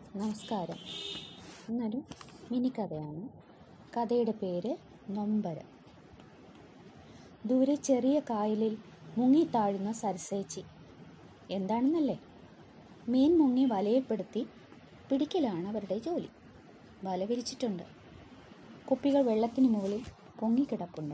നമസ്കാരം ഇന്നൊരു മിനി കഥയാണ് കഥയുടെ പേര് നൊമ്പരം ദൂരെ ചെറിയ കായലിൽ മുങ്ങിത്താഴുന്ന സരസേച്ചി എന്താണെന്നല്ലേ മീൻ മുങ്ങി വലയപ്പെടുത്തി പിടിക്കലാണ് അവരുടെ ജോലി വല വിരിച്ചിട്ടുണ്ട് കുപ്പികൾ വെള്ളത്തിന് മുകളിൽ പൊങ്ങിക്കിടപ്പുണ്ട്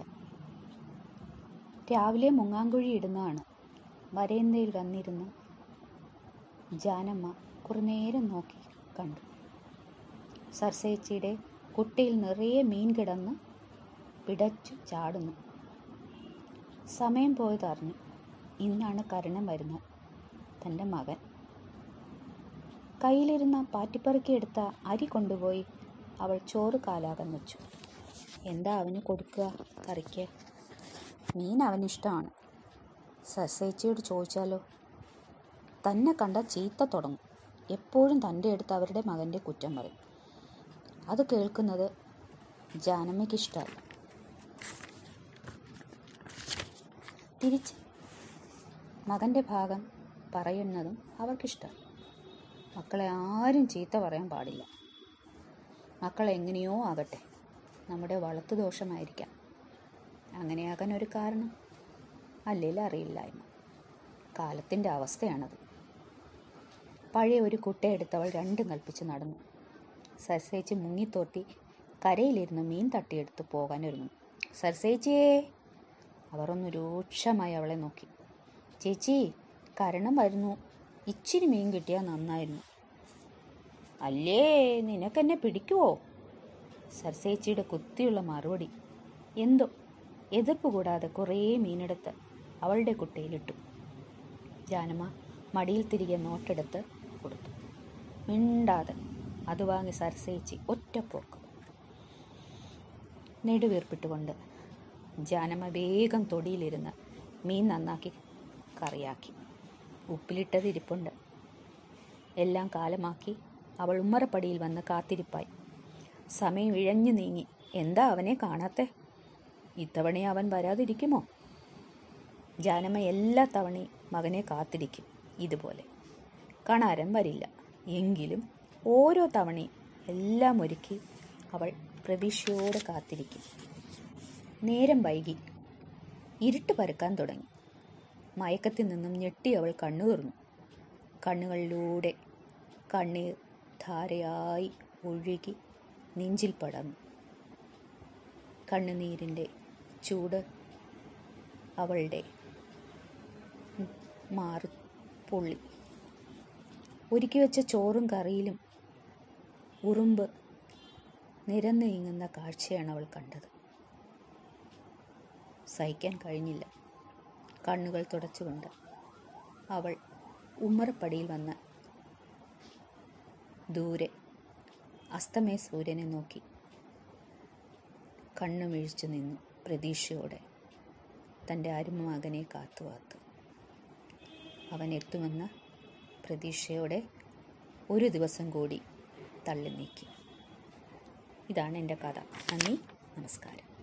രാവിലെ മുങ്ങാങ്കുഴി ഇടുന്നതാണ് വരയന്തയിൽ വന്നിരുന്ന് ജാനമ്മ കുറേ നേരം നോക്കി കണ്ടു സർസേച്ചിയുടെ കുട്ടയിൽ നിറയെ മീൻ കിടന്ന് പിടച്ചു ചാടുന്നു സമയം പോയതറിഞ്ഞു ഇന്നാണ് കരണം വരുന്നത് തൻ്റെ മകൻ കയ്യിലിരുന്ന പാറ്റിപ്പറുക്കിയെടുത്ത അരി കൊണ്ടുപോയി അവൾ ചോറ് കാലാകം വെച്ചു എന്താ അവന് കൊടുക്കുക കറിക്ക് മീൻ അവനിഷ്ടമാണ് സസേച്ചിയോട് ചോദിച്ചാലോ തന്നെ കണ്ട ചീത്ത തുടങ്ങും എപ്പോഴും തൻ്റെ അടുത്ത് അവരുടെ മകൻ്റെ കുറ്റം പറയും അത് കേൾക്കുന്നത് ജാനമ്മയ്ക്ക് ഇഷ്ടമല്ല തിരിച്ച് മകൻ്റെ ഭാഗം പറയുന്നതും അവർക്കിഷ്ടമാണ് മക്കളെ ആരും ചീത്ത പറയാൻ പാടില്ല മക്കൾ എങ്ങനെയോ ആകട്ടെ നമ്മുടെ വളർത്തു ദോഷമായിരിക്കാം അങ്ങനെയാകാൻ ഒരു കാരണം അല്ലെങ്കിൽ അറിയില്ലായ്മ കാലത്തിൻ്റെ അവസ്ഥയാണത് പഴയ ഒരു കുട്ടയെടുത്തവൾ രണ്ടും കൽപ്പിച്ച് നടന്നു സർസേച്ചി മുങ്ങിത്തോട്ടി കരയിലിരുന്ന് മീൻ തട്ടിയെടുത്ത് പോകാനൊരുങ്ങും സർസേച്ചിയേ അവർ ഒന്ന് രൂക്ഷമായി അവളെ നോക്കി ചേച്ചി കരണം വരുന്നു ഇച്ചിരി മീൻ കിട്ടിയാൽ നന്നായിരുന്നു അല്ലേ നിനക്കെന്നെ പിടിക്കുവോ സർസേച്ചിയുടെ കുത്തിയുള്ള മറുപടി എന്തോ എതിർപ്പ് കൂടാതെ കുറേ മീനെടുത്ത് അവളുടെ കുട്ടയിലിട്ടു ജാനമ്മ മടിയിൽ തിരികെ നോട്ടെടുത്ത് കൊടുത്തു മിണ്ടാതെ അത് വാങ്ങി സരസയിച്ച് ഒറ്റപ്പോക്ക് നെടുവീർപ്പിട്ടുകൊണ്ട് ജാനമ്മ വേഗം തൊടിയിലിരുന്ന് മീൻ നന്നാക്കി കറിയാക്കി ഉപ്പിലിട്ടത് ഇരിപ്പുണ്ട് എല്ലാം കാലമാക്കി അവൾ ഉമ്മറപ്പടിയിൽ വന്ന് കാത്തിരിപ്പായി സമയം ഇഴഞ്ഞു നീങ്ങി എന്താ അവനെ കാണാത്തെ ഇത്തവണ അവൻ വരാതിരിക്കുമോ ജാനമ്മ എല്ലാ തവണയും മകനെ കാത്തിരിക്കും ഇതുപോലെ കാണാരം വരില്ല എങ്കിലും ഓരോ തവണയും എല്ലാം ഒരുക്കി അവൾ പ്രതീക്ഷയോടെ കാത്തിരിക്കും നേരം വൈകി ഇരുട്ട് പരക്കാൻ തുടങ്ങി മയക്കത്തിൽ നിന്നും ഞെട്ടി അവൾ കണ്ണു തുറന്നു കണ്ണുകളിലൂടെ കണ്ണീർ ധാരയായി ഒഴുകി നെഞ്ചിൽ പടർന്നു കണ്ണുനീരിൻ്റെ ചൂട് അവളുടെ മാറി പൊള്ളി ഒരുക്കി വെച്ച ചോറും കറിയിലും ഉറുമ്പ് നിരന്ന് നീങ്ങുന്ന കാഴ്ചയാണ് അവൾ കണ്ടത് സഹിക്കാൻ കഴിഞ്ഞില്ല കണ്ണുകൾ തുടച്ചുകൊണ്ട് അവൾ ഉമ്മറപ്പടിയിൽ വന്ന് ദൂരെ അസ്തമയ സൂര്യനെ നോക്കി കണ്ണുമിഴിച്ചു നിന്നു പ്രതീക്ഷയോടെ തൻ്റെ അരുമമകനെ കാത്തുവാത്തു അവൻ എത്തുമെന്ന പ്രതീക്ഷയോടെ ഒരു ദിവസം കൂടി തള്ളി നീക്കി ഇതാണ് എൻ്റെ കഥ നന്ദി നമസ്കാരം